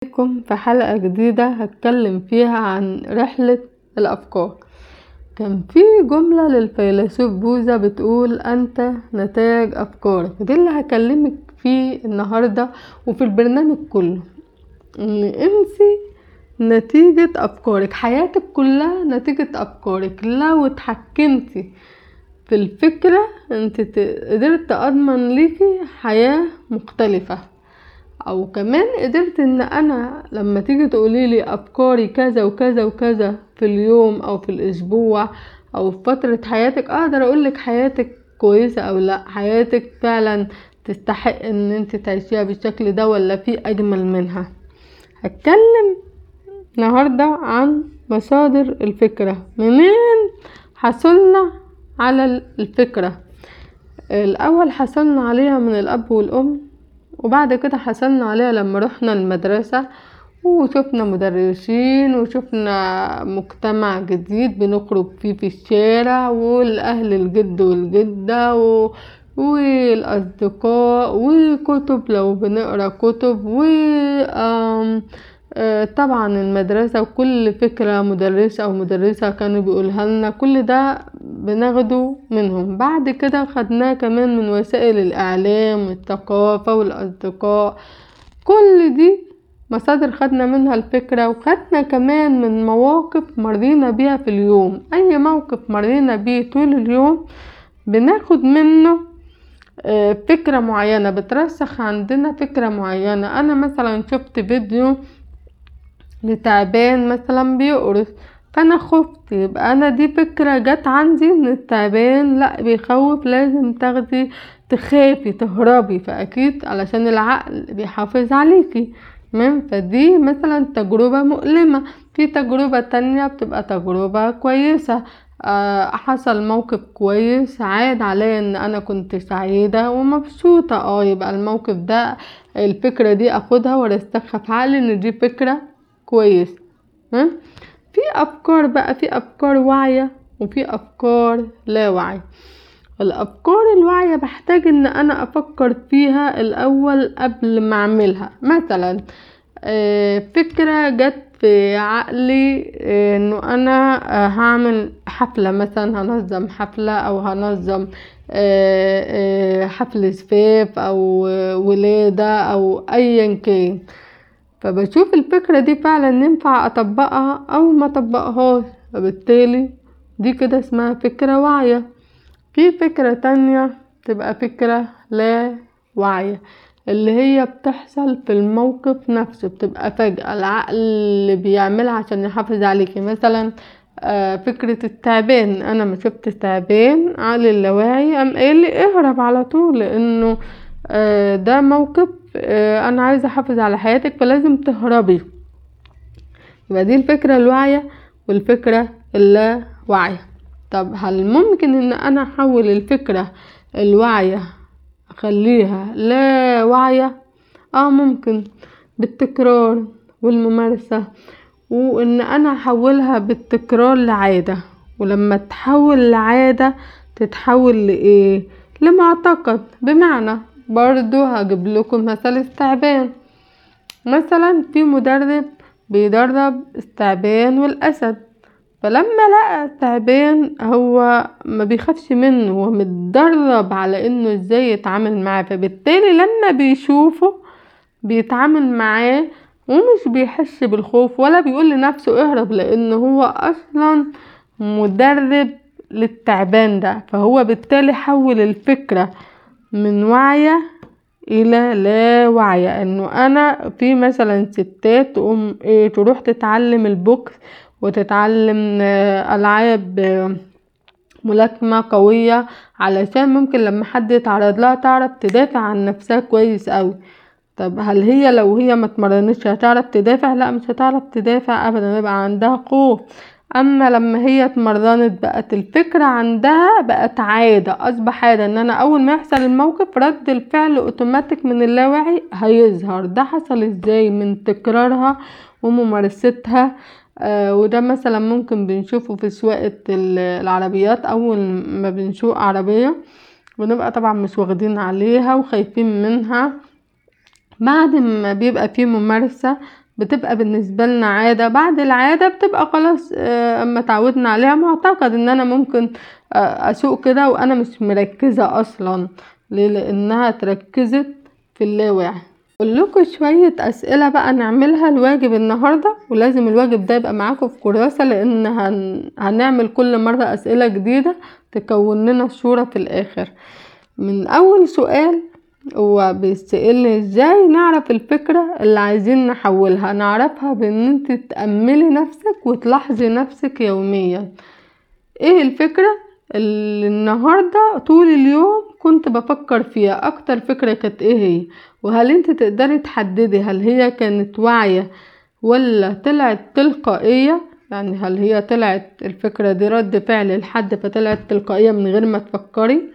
بكم في حلقة جديدة هتكلم فيها عن رحلة الأفكار كان في جملة للفيلسوف بوذا بتقول أنت نتاج أفكارك دي اللي هكلمك فيه النهاردة وفي البرنامج كله إن انسي نتيجة أفكارك حياتك كلها نتيجة أفكارك لو اتحكمتي في الفكرة انت قدرت أضمن ليكي حياة مختلفة او كمان قدرت ان انا لما تيجي تقوليلي افكاري كذا وكذا وكذا في اليوم او في الاسبوع او في فترة حياتك اقدر اقولك حياتك كويسة او لا حياتك فعلا تستحق ان انت تعيشيها بالشكل ده ولا في اجمل منها هتكلم النهاردة عن مصادر الفكرة منين حصلنا على الفكرة الاول حصلنا عليها من الاب والام وبعد كده حصلنا عليها لما رحنا المدرسة وشفنا مدرسين وشفنا مجتمع جديد بنخرج فيه في الشارع والاهل الجد والجدة و... والأصدقاء وكتب لو بنقرا كتب و طبعا المدرسة وكل فكرة مدرس أو مدرسة كانوا بيقولها لنا كل ده بناخده منهم بعد كده خدناه كمان من وسائل الإعلام والثقافة والأصدقاء كل دي مصادر خدنا منها الفكرة وخدنا كمان من مواقف مرينا بيها في اليوم أي موقف مرينا بيه طول اليوم بناخد منه فكرة معينة بترسخ عندنا فكرة معينة أنا مثلا شفت فيديو لتعبان مثلا بيقرص فانا خفت يبقى انا دي فكرة جت عندي ان التعبان لا بيخوف لازم تاخدي تخافي تهربي فاكيد علشان العقل بيحافظ عليكي تمام فدي مثلا تجربة مؤلمة في تجربة تانية بتبقى تجربة كويسة آه حصل موقف كويس عاد عليا ان انا كنت سعيدة ومبسوطة اه يبقى الموقف ده الفكرة دي اخدها وارسخها في عقلي ان دي فكرة كويس ها في افكار بقى في افكار واعية وفي افكار لا واعية الافكار الواعية بحتاج ان انا افكر فيها الاول قبل ما اعملها مثلا فكرة جت في عقلي انه انا هعمل حفلة مثلا هنظم حفلة او هنظم حفل زفاف او ولادة او ايا كان فبشوف الفكرة دي فعلا ينفع اطبقها او ما اطبقهاش فبالتالي دي كده اسمها فكرة واعية في فكرة تانية تبقى فكرة لا واعية اللي هي بتحصل في الموقف نفسه بتبقى فجأة العقل اللي بيعملها عشان يحافظ عليكي مثلا فكرة التعبان انا ما شفت تعبان عقلي اللاواعي قام قايل اهرب على طول لانه ده موقف انا عايزه احافظ على حياتك فلازم تهربي يبقى دي الفكره الواعيه والفكره اللا واعيه طب هل ممكن ان انا احول الفكره الواعيه اخليها لا واعيه اه ممكن بالتكرار والممارسه وان انا احولها بالتكرار لعاده ولما تحول لعاده تتحول لايه لمعتقد بمعنى برضو هجيب لكم مثل التعبان مثلا في مدرب بيدرب التعبان والاسد فلما لقى التعبان هو ما بيخافش منه هو متدرب على انه ازاي يتعامل معاه فبالتالي لما بيشوفه بيتعامل معاه ومش بيحس بالخوف ولا بيقول لنفسه اهرب لان هو اصلا مدرب للتعبان ده فهو بالتالي حول الفكره من واعية الى لا واعية انه انا في مثلا ستات تقوم ايه تروح تتعلم البوكس وتتعلم العاب ملاكمة قوية علشان ممكن لما حد يتعرض لها تعرف تدافع عن نفسها كويس اوي طب هل هي لو هي ما اتمرنتش هتعرف تدافع لا مش هتعرف تدافع ابدا يبقى عندها خوف اما لما هي اتمرنت بقت الفكرة عندها بقت عادة اصبح عادة ان انا اول ما يحصل الموقف رد الفعل اوتوماتيك من اللاواعي هيظهر ده حصل ازاي من تكرارها وممارستها آه وده مثلا ممكن بنشوفه في سواقة العربيات اول ما بنسوق عربية بنبقى طبعا مش واخدين عليها وخايفين منها بعد ما بيبقى فيه ممارسة بتبقى بالنسبة لنا عادة بعد العادة بتبقى خلاص اما اتعودنا عليها معتقد ان انا ممكن اسوق كده وانا مش مركزة اصلا ليه لانها اتركزت في اللاواعي اقولكوا شوية اسئلة بقى نعملها الواجب النهاردة ولازم الواجب ده يبقى معاكم في كراسة لان هن... هنعمل كل مرة اسئلة جديدة تكون لنا صورة في الاخر من اول سؤال هو بيسألني ازاي نعرف الفكرة اللي عايزين نحولها نعرفها بان انت تأملي نفسك وتلاحظي نفسك يوميا ايه الفكرة اللي النهاردة طول اليوم كنت بفكر فيها اكتر فكرة كانت ايه هي وهل انت تقدري تحددي هل هي كانت واعية ولا طلعت تلقائية يعني هل هي طلعت الفكرة دي رد فعل لحد فطلعت تلقائية من غير ما تفكري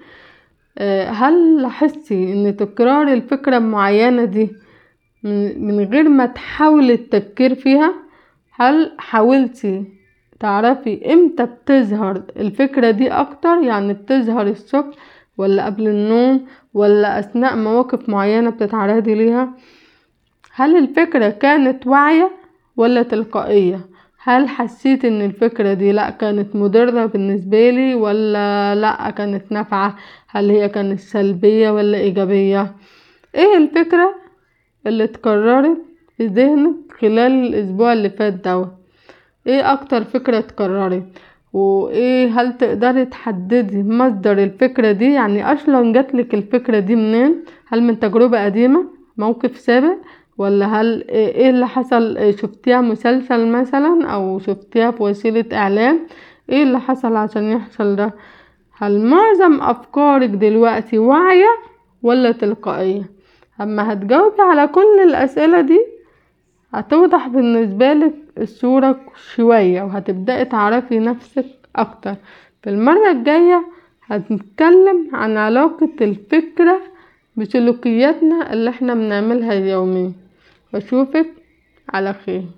هل لاحظتي ان تكرار الفكرة المعينة دي من غير ما تحاولي التفكير فيها هل حاولتي تعرفي امتى بتظهر الفكرة دي اكتر يعني بتظهر الصبح ولا قبل النوم ولا اثناء مواقف معينة بتتعرضي ليها هل الفكرة كانت واعية ولا تلقائية هل حسيت ان الفكرة دي لا كانت مضرة بالنسبالي ولا لا كانت نافعة هل هي كانت سلبية ولا ايجابية ايه الفكرة اللي اتكررت في ذهنك خلال الاسبوع اللي فات دوت ايه اكتر فكرة اتكررت وايه هل تقدري تحددي مصدر الفكرة دي يعني اصلا جاتلك الفكرة دي منين هل من تجربة قديمة موقف سابق ولا هل ايه اللي حصل شفتيها مسلسل مثلا او شفتيها في وسيلة اعلام ايه اللي حصل عشان يحصل ده هل معظم افكارك دلوقتي واعية ولا تلقائية اما هتجاوبي على كل الاسئلة دي هتوضح بالنسبالك الصورة شوية وهتبدأي تعرفي نفسك اكتر في المرة الجاية هنتكلم عن علاقة الفكرة بسلوكياتنا اللي احنا بنعملها يوميا واشوفك على خير